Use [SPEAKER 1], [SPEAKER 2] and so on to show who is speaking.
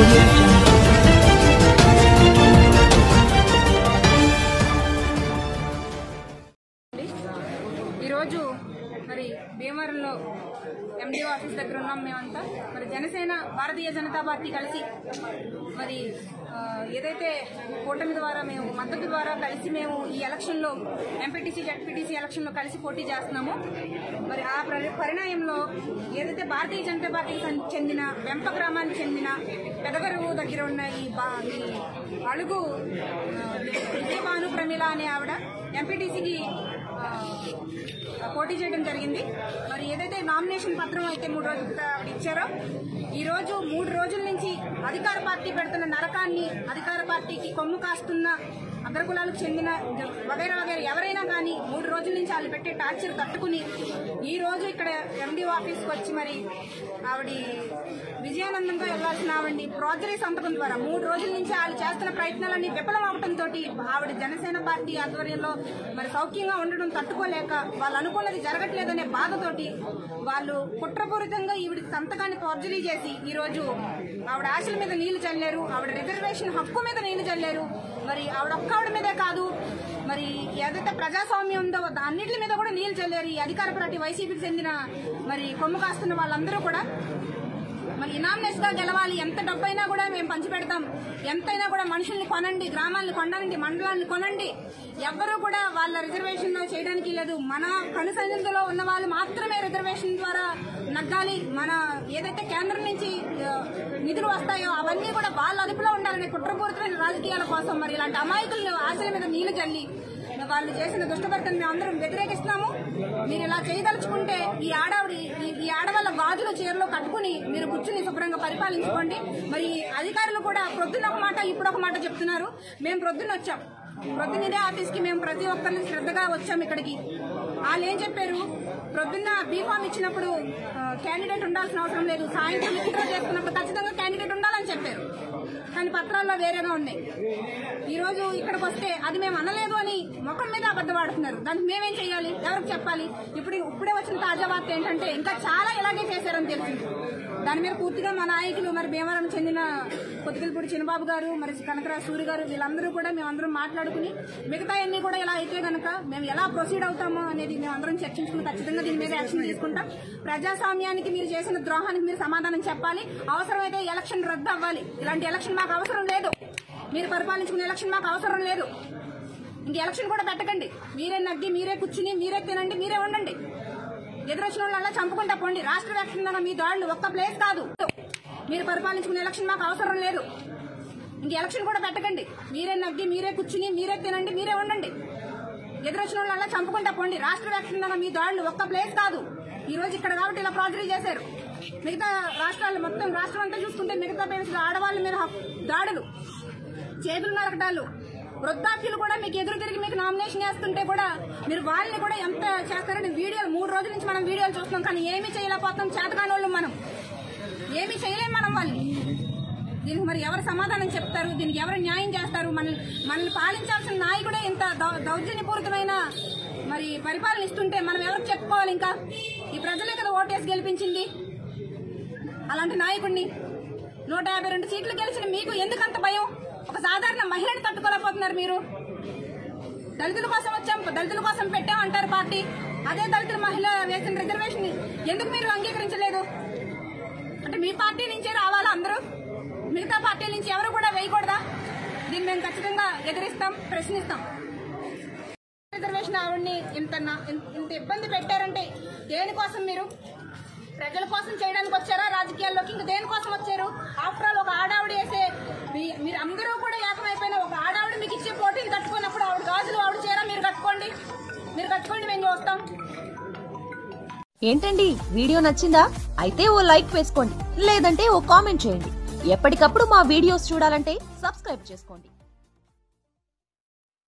[SPEAKER 1] audio jungle.
[SPEAKER 2] ఈరోజు మరి భీమవరంలో ఎండిఓ ఆఫీస్ దగ్గర ఉన్నాం మేమంతా మరి జనసేన భారతీయ జనతా పార్టీ కలిసి మరి ఆ, ఏదైతే కూటమి ద్వారా మేము మద్దతు ద్వారా కలిసి మేము ఈ ఎలక్షన్లో ఎంపీటీసీ జడ్పీటీసీ ఎలక్షన్లో కలిసి పోటీ చేస్తున్నాము మరి ఆ పరి- పరిణామంలో ఏదైతే భారతీయ జనతా పార్టీకి సం- చెందిన వెంప గ్రామానికి చెందిన పెదగరువు దగ్గర ఉన్న ఈ బా ఈ అడుగు ఆ, విజయభాను ప్రమిళ అనే ఆవిడ ఎంపీటీసీకి పోటీ చేయడం జరిగింది మరి ఏదైతే నామినేషన్ పత్రం అయితే మూడు రోజుల క్రితం ఆవిడ ఇచ్చారో ఈ రోజు మూడు రోజుల నుంచి అధికార పార్టీ పెడుతున్న నరకాన్ని అధికార పార్టీకి కొమ్ము కాస్తున్న అగ్రకులాలకు చెందిన జ- వగైరా వగైరా ఎవరైనా కానీ మూడు రోజుల నుంచి వాళ్ళు పెట్టే టార్చర్ తట్టుకుని ఈ రోజు ఇక్కడ ఎండిఓ ఆఫీస్కి వచ్చి మరి ఆవిడ విజయానందంగా వెళ్లాల్సిన ఆవిడ ప్రాజరీ సంతకం ద్వారా మూడు రోజుల నుంచి వాళ్ళు చేస్తున్న ప్రయత్నాలన్నీ విఫలం అవడంతో ఆవిడ జనసేన పార్టీ ఆధ్వర్యంలో మరి సౌఖ్యంగా ఉండడం తట్టుకోలేక వాళ్ళు అనుకున్నది జరగట్లేదనే బాధతోటి వాళ్ళు కుట్రపూరితంగా ఈవిడ సంతకాన్ని ఫోర్జరీ చేసి ఈ రోజు ఆవిడ ఆశల మీద నీళ్లు చల్లారు ఆవిడ రిజర్వేషన్ హక్కు మీద నీళ్లు చల్లారు మరి ఆవిడ ఒక్క ఆవిడ మీదే కాదు మరి ఏదైతే ప్రజాస్వామ్యం ఉందో అన్నిటి మీద కూడా నీళ్లు చల్లారు ఈ అధికార పార్టీ వైసీపీకి చెందిన మరి కొమ్ము కాస్తున్న వాళ్ళందరూ కూడా మరి ఇనామినెస్ గా గెలవాలి ఎంత డబ్బైనా కూడా మేము పంచిపెడతాం ఎంతైనా కూడా మనుషుల్ని కొనండి గ్రామాలను కొనండి మండలాన్ని కొనండి ఎవ్వరూ కూడా వాళ్ళ రిజర్వేషన్ చేయడానికి లేదు మన కనుసైనందులో ఉన్న వాళ్ళు మాత్రమే రిజర్వేషన్ ద్వారా నగ్గాలి మన ఏదైతే కేంద్రం నుంచి ఆ, నిధులు వస్తాయో అవన్నీ కూడా వాళ్ళ అదుపులో ఉండాలనే కుట్రపూరితమైన రాజకీయాల కోసం మరి ఇలాంటి అమాయకులను ఆశల మీద నీళ్లు చల్లి వాళ్ళు చేసిన దుష్టభర్తను మేము అందరం వ్యతిరేకిస్తున్నాము మీరు ఇలా చేయదలుచుకుంటే ఈ ఆడవిడి ఈ- ఈ ఆడవాళ్ళ గాజుల చీరలో కట్టుకుని మీరు కూర్చుని శుభ్రంగా పరిపాలించుకోండి మరి అధికారులు కూడా ప్రొద్దున ఒక మాట ఇప్పుడు ఒక మాట చెప్తున్నారు మేము ప్రొద్దున వచ్చాం ప్రొద్దున ఇదే ఆఫీస్కి మేము ప్రతి ఒక్కరిని శ్రద్ధగా వచ్చాం ఇక్కడికి వాళ్ళు ఏం చెప్పారు ప్రొద్దున్న బీఫామ్ ఇచ్చినప్పుడు క్యాండిడేట్ ఉండాల్సిన అవసరం లేదు సాయంత్రం విత్డ్రా చేసుకున్నప్పుడు ఖచ్చితంగా క్యాండిడేట్ ఉండాలని చెప్పారు కానీ పత్రాల్లో వేరేగా ఉన్నాయి ఈ రోజు ఇక్కడికి వస్తే అది మేము అనలేదు అని ముఖం మీద అబద్ధం ఆడుతున్నారు దానికి మేమేం చేయాలి ఎవరికి చెప్పాలి ఇప్పుడు ఇప్పుడే వచ్చిన తాజా వార్త ఏంటంటే ఇంకా చాలా ఇలాగే చేశారని తెలిసింది దాని మీద పూర్తిగా మా నాయకులు మరి భీమవరం చెందిన కొత్తకల్పూడి చిన్నబాబు గారు మరి కనకరాజు సూరి గారు వీళ్ళందరూ కూడా మేమందరం మాట్లాడుకుని మిగతా అన్ని కూడా ఇలా అయితే గనక మేము ఎలా ప్రొసీడ్ అవుతామో అనేది మేము అందరం చర్చించుకుని ఖచ్చితంగా దీని మీద యాక్షన్ తీసుకుంటాం ప్రజాస్వామ్యానికి మీరు చేసిన ద్రోహానికి మీరు సమాధానం చెప్పాలి అవసరమైతే ఎలక్షన్ రద్దు అవ్వాలి ఇలాంటి ఎలక్షన్ మాకు అవసరం లేదు మీరు పరిపాలించుకునే ఎలక్షన్ మాకు అవసరం లేదు ఇంక ఎలక్షన్ కూడా పెట్టకండి మీరే నగ్గి మీరే కూర్చుని మీరే తినండి మీరే ఉండండి ఎదురొచ్చిన వాళ్ళ చంపుకుంటా పోండి రాష్ట్ర వ్యాప్తంగా మీ దాడులు ఒక్క ప్లేస్ కాదు మీరు పరిపాలించుకునే ఎలక్షన్ మాకు అవసరం లేదు ఇంక ఎలక్షన్ కూడా పెట్టకండి మీరే నగ్గి మీరే కూర్చుని మీరే తినండి మీరే ఉండండి ఎదురొచ్చిన వాళ్ళ చంపుకుంటా పోండి రాష్ట్ర వ్యాప్తంగా మీ దాడులు ఒక్క ప్లేస్ కాదు ఈ రోజు ఇక్కడ కాబట్టి ఇలా ప్రాజరీ చేశారు మిగతా రాష్ట్రాలు మొత్తం రాష్ట్రం అంతా చూసుకుంటే మిగతా ప్లేస్ ఆడవాళ్ళ మీద హక్కు- దాడులు చేతులు నరకటాలు వృద్ధాప్యులు కూడా మీకు ఎదురు తిరిగి మీకు నామినేషన్ వేస్తుంటే కూడా మీరు వాళ్ళని కూడా ఎంత చేస్తారని వీడియోలు మూడు రోజుల నుంచి మనం వీడియోలు చూస్తున్నాం కానీ ఏమీ చేయలేకపోతాం చేతకానోళ్ళు మనం ఏమీ చేయలేం మనం వాళ్ళని దీనికి మరి ఎవరు సమాధానం చెప్తారు దీనికి ఎవరు న్యాయం చేస్తారు మనల్ని మనల్ని పాలించాల్సిన నాయకుడే ఇంత దౌ- దౌర్జన్యపూరితమైన మరి పరిపాలన ఇస్తుంటే మనం ఎవరికి చెప్పుకోవాలి ఇంకా ఈ ప్రజలే కదా ఓటేసి గెలిపించింది అలాంటి నాయకుడిని నూట యాభై రెండు సీట్లు గెలిచిన మీకు ఎందుకంత భయం ఒక సాధారణ మహిళని తట్టుకోలేకపోతున్నారు మీరు దళితుల కోసం వచ్చాం దళితుల కోసం పెట్టాం అంటారు పార్టీ అదే దళితుల మహిళ వేసిన రిజర్వేషన్ ఎందుకు మీరు అంగీకరించలేదు అంటే మీ పార్టీ నుంచే రావాలా అందరూ మిగతా పార్టీల నుంచి ఎవరు కూడా వేయకూడదా దీన్ని మేము ఖచ్చితంగా ఎదిరిస్తాం ప్రశ్నిస్తాం రిజర్వేషన్ ఆవిడ్ని ఇంత నా- ఇంత ఇంత ఇబ్బంది పెట్టారంటే దేనికోసం మీరు ప్రజల కోసం చేయడానికి వచ్చారా రాజకీయాల్లోకి ఇంకా దేనికోసం వచ్చారు ఆఫ్టర్ ఆల్ ఒక ఆడావిడ వేసే మీ- మీరు అందరూ కూడా ఏకమైపోయిన ఒక ఆడావిడ మీకు ఇచ్చే పోటీని కట్టుకున్నప్పుడు ఆవిడ గాజులు ఆవిడ చీర మీరు కట్టుకోండి మీరు కట్టుకోండి మేము చూస్తాం
[SPEAKER 3] ఏంటండి వీడియో నచ్చిందా అయితే ఓ లైక్ వేసుకోండి లేదంటే ఓ కామెంట్ చేయండి ఎప్పటికప్పుడు మా వీడియోస్ చూడాలంటే సబ్స్క్రైబ్ చేసుకోండి